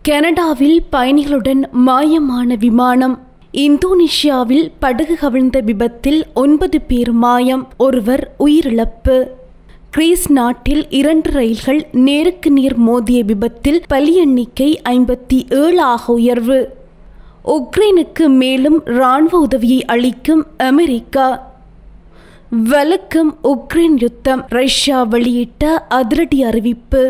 கனடாவில் பயணிகளுடன் மாயமான விமானம் இந்தோனேஷியாவில் படகு கவிழ்ந்த விபத்தில் ஒன்பது பேர் மாயம் ஒருவர் உயிரிழப்பு கிரீஸ் நாட்டில் இரண்டு ரயில்கள் நேருக்கு நேர் மோதிய விபத்தில் பலி எண்ணிக்கை ஐம்பத்தி ஏழாக உயர்வு உக்ரைனுக்கு மேலும் இராணுவ உதவியை அளிக்கும் அமெரிக்கா வலுக்கும் உக்ரைன் யுத்தம் ரஷ்யா வெளியிட்ட அதிரடி அறிவிப்பு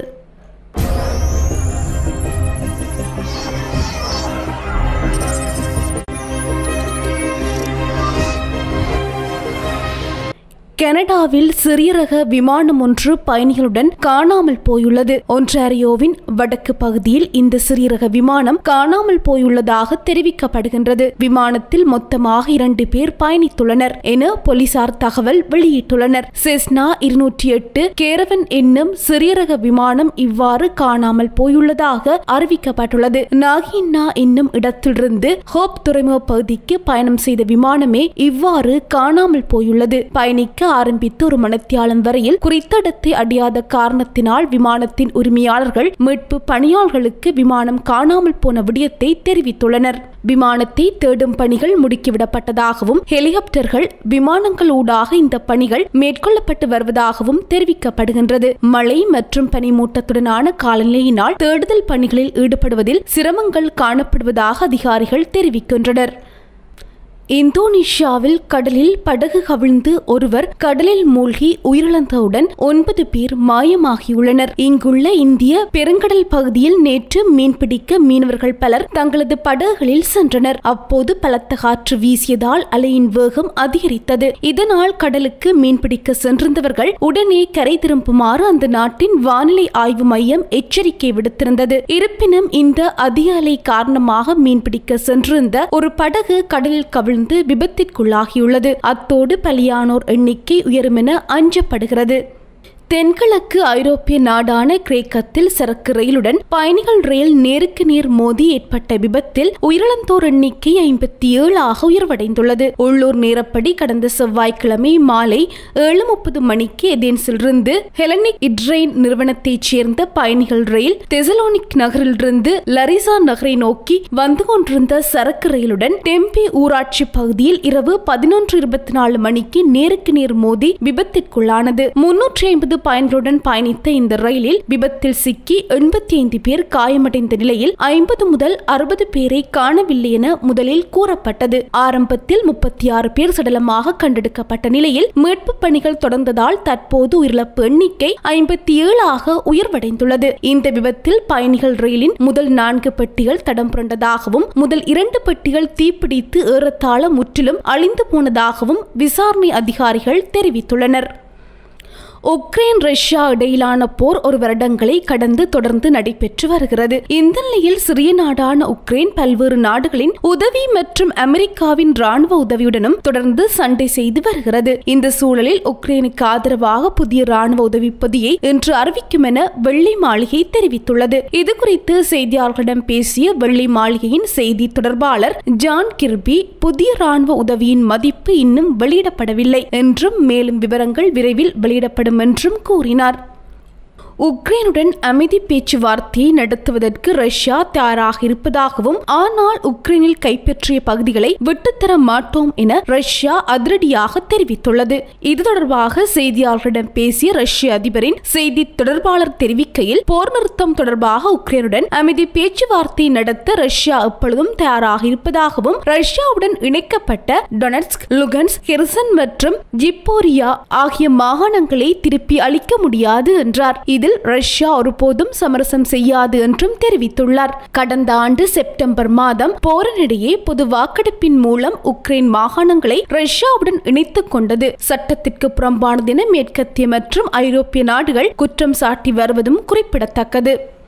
கனடாவில் சிறிய ரக விமானம் ஒன்று பயணிகளுடன் காணாமல் போயுள்ளது ஒன்றாரியோவின் வடக்கு பகுதியில் இந்த சிறிய ரக விமானம் காணாமல் போயுள்ளதாக தெரிவிக்கப்படுகின்றது விமானத்தில் மொத்தமாக இரண்டு பேர் பயணித்துள்ளனர் என போலீசார் தகவல் வெளியிட்டுள்ளனர் செஸ்னா இருநூற்றி எட்டு கேரவன் என்னும் சிறிய ரக விமானம் இவ்வாறு காணாமல் போயுள்ளதாக அறிவிக்கப்பட்டுள்ளது நாகின்னா என்னும் இடத்திலிருந்து ஹோப் துறைமுக பகுதிக்கு பயணம் செய்த விமானமே இவ்வாறு காணாமல் போயுள்ளது பயணிக்க ஆரம்பித்து ஒரு மணத்தியாலம் வரையில் குறித்த இடத்தை அடையாத காரணத்தினால் விமானத்தின் உரிமையாளர்கள் மீட்பு பணியாளர்களுக்கு விமானம் காணாமல் போன விடயத்தை தெரிவித்துள்ளனர் விமானத்தை தேடும் பணிகள் முடுக்கிவிடப்பட்டதாகவும் ஹெலிகாப்டர்கள் விமானங்கள் ஊடாக இந்த பணிகள் மேற்கொள்ளப்பட்டு வருவதாகவும் தெரிவிக்கப்படுகின்றது மழை மற்றும் பனிமூட்டத்துடனான காலநிலையினால் தேடுதல் பணிகளில் ஈடுபடுவதில் சிரமங்கள் காணப்படுவதாக அதிகாரிகள் தெரிவிக்கின்றனர் இந்தோனேஷியாவில் கடலில் படகு கவிழ்ந்து ஒருவர் கடலில் மூழ்கி உயிரிழந்தவுடன் ஒன்பது பேர் மாயமாகியுள்ளனர் இங்குள்ள இந்திய பெருங்கடல் பகுதியில் நேற்று மீன்பிடிக்க மீனவர்கள் பலர் தங்களது படகுகளில் சென்றனர் அப்போது பலத்த காற்று வீசியதால் அலையின் வேகம் அதிகரித்தது இதனால் கடலுக்கு மீன்பிடிக்க சென்றிருந்தவர்கள் உடனே கரை திரும்புமாறு அந்த நாட்டின் வானிலை ஆய்வு மையம் எச்சரிக்கை விடுத்திருந்தது இருப்பினும் இந்த அதிக அலை காரணமாக மீன்பிடிக்க சென்றிருந்த ஒரு படகு கடலில் கவிழ்ந்து விழுந்து விபத்திற்குள்ளாகியுள்ளது அத்தோடு பலியானோர் எண்ணிக்கை உயரும் என அஞ்சப்படுகிறது தென்கிழக்கு ஐரோப்பிய நாடான கிரேக்கத்தில் சரக்கு ரயிலுடன் பயணிகள் ரயில் நேருக்கு நேர் மோதி ஏற்பட்ட விபத்தில் உயிரிழந்தோர் எண்ணிக்கை ஐம்பத்தி ஏழாக உயர்வடைந்துள்ளது உள்ளூர் நேரப்படி கடந்த செவ்வாய்க்கிழமை மாலை ஏழு முப்பது மணிக்கு எதேன்ஸிலிருந்து ஹெலனிக் இட்ரெயின் நிறுவனத்தைச் சேர்ந்த பயணிகள் ரயில் தெசலோனிக் நகரிலிருந்து லரிசா நகரை நோக்கி வந்து கொண்டிருந்த சரக்கு ரயிலுடன் டெம்பி ஊராட்சி பகுதியில் இரவு பதினொன்று இருபத்தி நாலு மணிக்கு நேருக்கு நேர் மோதி விபத்திற்குள்ளானது முன்னூற்றி ஐம்பது பயணிகளுடன் பயணித்த இந்த ரயிலில் விபத்தில் சிக்கி எண்பத்தி ஐந்து பேர் காயமடைந்த நிலையில் ஐம்பது முதல் அறுபது பேரை காணவில்லை என முதலில் கூறப்பட்டது ஆரம்பத்தில் முப்பத்தி ஆறு பேர் சடலமாக கண்டெடுக்கப்பட்ட நிலையில் மீட்பு பணிகள் தொடர்ந்ததால் தற்போது உயிரிழப்பு எண்ணிக்கை ஐம்பத்தி ஏழாக உயர்வடைந்துள்ளது இந்த விபத்தில் பயணிகள் ரயிலின் முதல் நான்கு பெட்டிகள் தடம் புரண்டதாகவும் முதல் இரண்டு பெட்டிகள் தீப்பிடித்து ஏறத்தாழ முற்றிலும் அழிந்து போனதாகவும் விசாரணை அதிகாரிகள் தெரிவித்துள்ளனர் உக்ரைன் ரஷ்யா இடையிலான போர் ஒரு வருடங்களை கடந்து தொடர்ந்து நடைபெற்று வருகிறது இந்த நிலையில் சிறிய நாடான உக்ரைன் பல்வேறு நாடுகளின் உதவி மற்றும் அமெரிக்காவின் ராணுவ உதவியுடனும் தொடர்ந்து சண்டை செய்து வருகிறது இந்த சூழலில் உக்ரைனுக்கு ஆதரவாக புதிய ராணுவ உதவி பொதியை இன்று அறிவிக்கும் என வெள்ளை மாளிகை தெரிவித்துள்ளது இது குறித்து செய்தியாளர்களிடம் பேசிய வெள்ளை மாளிகையின் செய்தி தொடர்பாளர் ஜான் கிர்பி புதிய ராணுவ உதவியின் மதிப்பு இன்னும் வெளியிடப்படவில்லை என்றும் மேலும் விவரங்கள் விரைவில் வெளியிடப்படும் வேண்டும் என்றும் கூறினார் உக்ரைனுடன் அமைதி பேச்சுவார்த்தையை நடத்துவதற்கு ரஷ்யா தயாராக இருப்பதாகவும் ஆனால் உக்ரைனில் கைப்பற்றிய பகுதிகளை விட்டுத்தர மாட்டோம் என ரஷ்யா அதிரடியாக தெரிவித்துள்ளது இது தொடர்பாக செய்தியாளர்களிடம் பேசிய ரஷ்ய அதிபரின் செய்தி தொடர்பாளர் தெரிவிக்கையில் போர் நிறுத்தம் தொடர்பாக உக்ரைனுடன் அமைதி பேச்சுவார்த்தை நடத்த ரஷ்யா எப்பொழுதும் தயாராக இருப்பதாகவும் ரஷ்யாவுடன் இணைக்கப்பட்ட டொனட்ஸ்க் லுகன்ஸ் ஹெர்சன் மற்றும் ஜிப்போரியா ஆகிய மாகாணங்களை திருப்பி அளிக்க முடியாது என்றார் இதில் ரஷ்யா ஒருபோதும் சமரசம் செய்யாது என்றும் தெரிவித்துள்ளார் கடந்த ஆண்டு செப்டம்பர் மாதம் போரினிடையே பொது வாக்கெடுப்பின் மூலம் உக்ரைன் மாகாணங்களை ரஷ்யாவுடன் இணைத்துக் கொண்டது சட்டத்திற்கு புறம்பானதென மேற்கத்திய மற்றும் ஐரோப்பிய நாடுகள் குற்றம் சாட்டி வருவதும் குறிப்பிடத்தக்கது